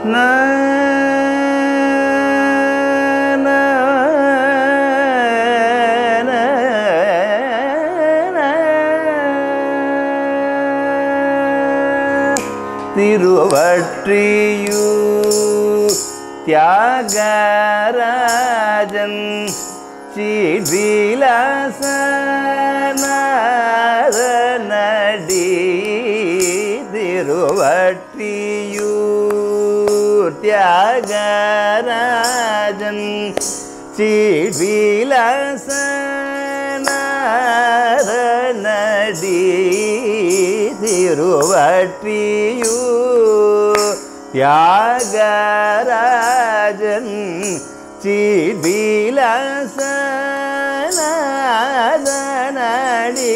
திருவற்றியூ தியாகராஜன் சீவிலாசனடி திருவற்றியூர் தியாகராஜன் சீவிலாசனடி திருவற்றியூர் தியாகராஜன் சீவிலாசனடி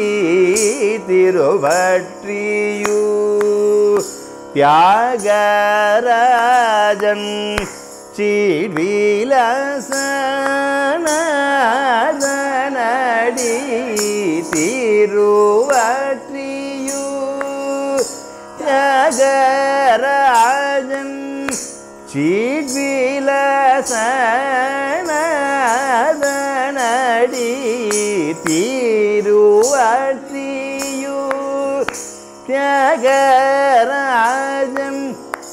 திருவற்றியூ தியாகராஜன் சீவிலாசனடி திருவற்றியூ தியாகராஜன் சீட்விலசனடி தீருவற்றியூ தியாகராஜன்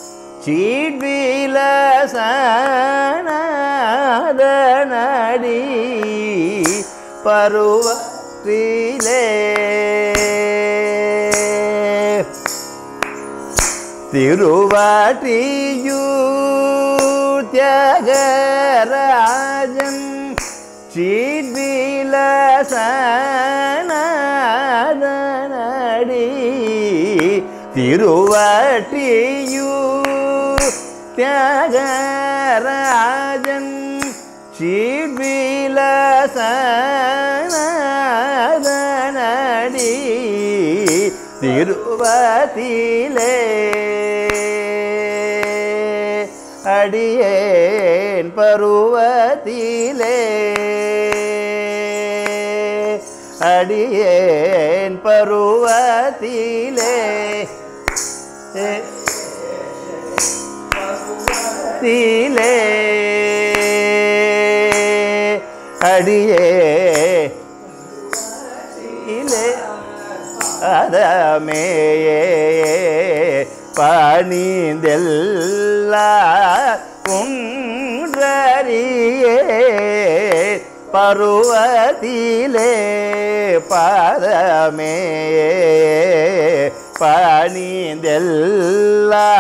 சீட்விலசனடி பருவத்திலே திருவாட்டியூர் தியாகராஜன் சீட்விலசனடி திருவாட்டியூர் தியாகராஜன் சீட்விலசனடி திருவத்திலே அடியேன் பருவத்திலே அடியேன் பருவத்திலே தீலே அடியே இலே அதமேயே பணிந்தெல்லா குன்றறியே பருவத்திலே பாதமேயே பணிந்தெல்லா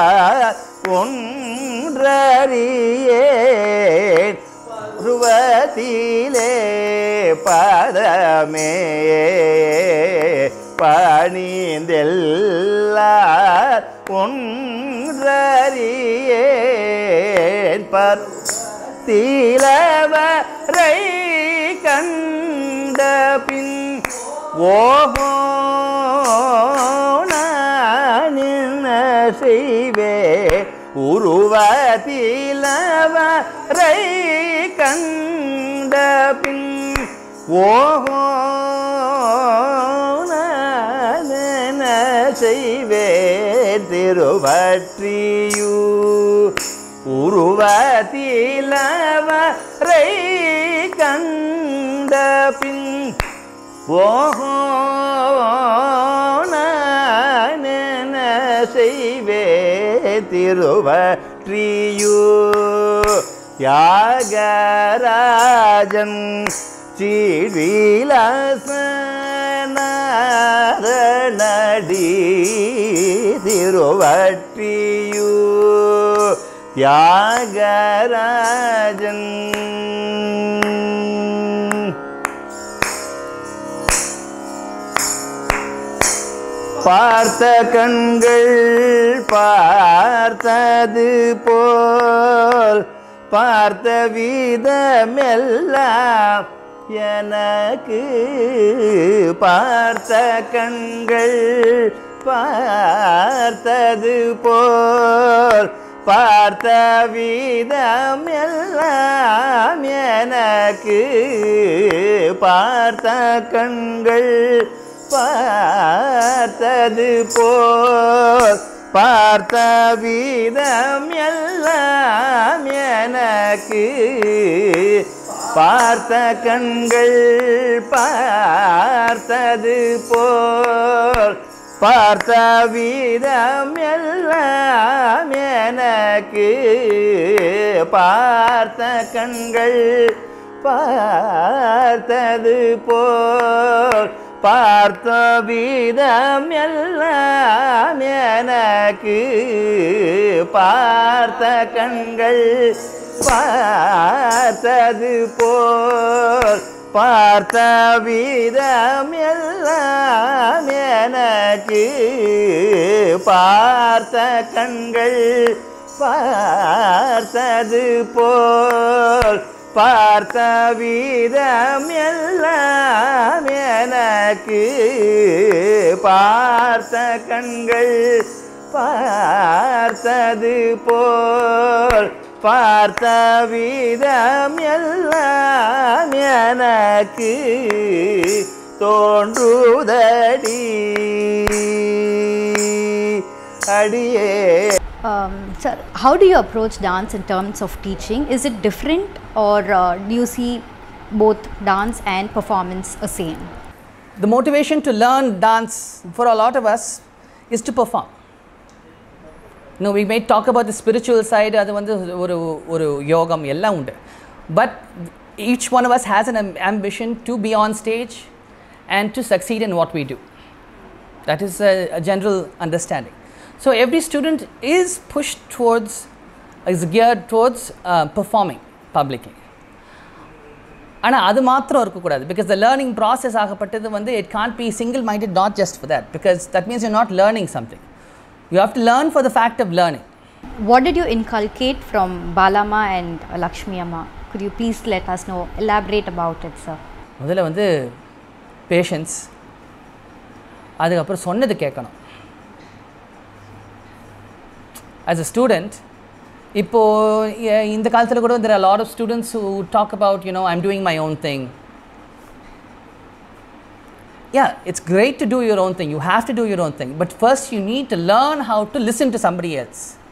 ஒன்றறியே பருவத்திலே பாதமே பணிந்தெல்லார் ஒன்றறியேன் பருவத்திலவரை கண்ட பின் ஓஹோ நான் என்ன செய்வே உருவத்திலவரை கண்ட பின் ஓஹோ நான் என்ன செய்வே திருவற்றியூ உருவத்திலவரை கண்ட பின் ஓஹோ நான் என்ன செய்வே திருவற்றியூ யாகராஜன் சீவிலாசனடி திருவற்றியூ யாகராஜன் பார்த்த கண்கள் பார்த்தது போல் பார்த்த விதமெல்லாம் எனக்கு பார்த்த கண்கள் பார்த்தது போல் பார்த்த விதம் எல்லாம் எனக்கு பார்த்த கண்கள் பார்த்தது போல் பார்த்த விதம் எல்லாம் எனக்கு பார்த்த கண்கள் பார்த்தது போல் பார்த்த விதம் எல்லாம் எனக்கு பார்த்த கண்கள் பார்த்தது போல் பார்த்த விதம் எல்லாம் எனக்கு பார்த்த கண்கள் பார்த்தது போல் பார்த்த விதம் எல்லாம் எனக்கு பார்த்த கண்கள் பார்த்தது போல் பார்த்த விதம் எல்லாம் எனக்கு பார்த்த கண்கள் பார்த்தது போல் பார்த்த விதம் எல்லாம் எனக்கு தோன்றுதடி அடியே Um, sir, how do you approach dance in terms of teaching? Is it different or uh, do you see both dance and performance the same? The motivation to learn dance for a lot of us is to perform. No, we may talk about the spiritual side, அது வந்து ஒரு ஒரு யோகம் எல்லாம் உண்டு but each one of us has an am- ambition to be on stage and to succeed in what we do. That is a, a general understanding. So every student is pushed towards, is geared towards uh, performing publicly. ஆனால் அது மாத்திரம் இருக்கக்கூடாது because the learning process ஆகப்பட்டது வந்து it can't be single minded not just for that because that means you not learning something you have to learn for the fact of learning What did you inculcate from Balama and Lakshmi Amma? Could you please let us know, elaborate about it, sir? முதல்ல வந்து patience அதுக்கப்புறம் சொன்னது கேட்கணும் as a student இப்போது இந்த காலத்தில் கூட there are lot of students who talk about you know I'm doing my own thing yeah it's great to do your own thing you have to do your own thing but first you need to learn how to listen to somebody else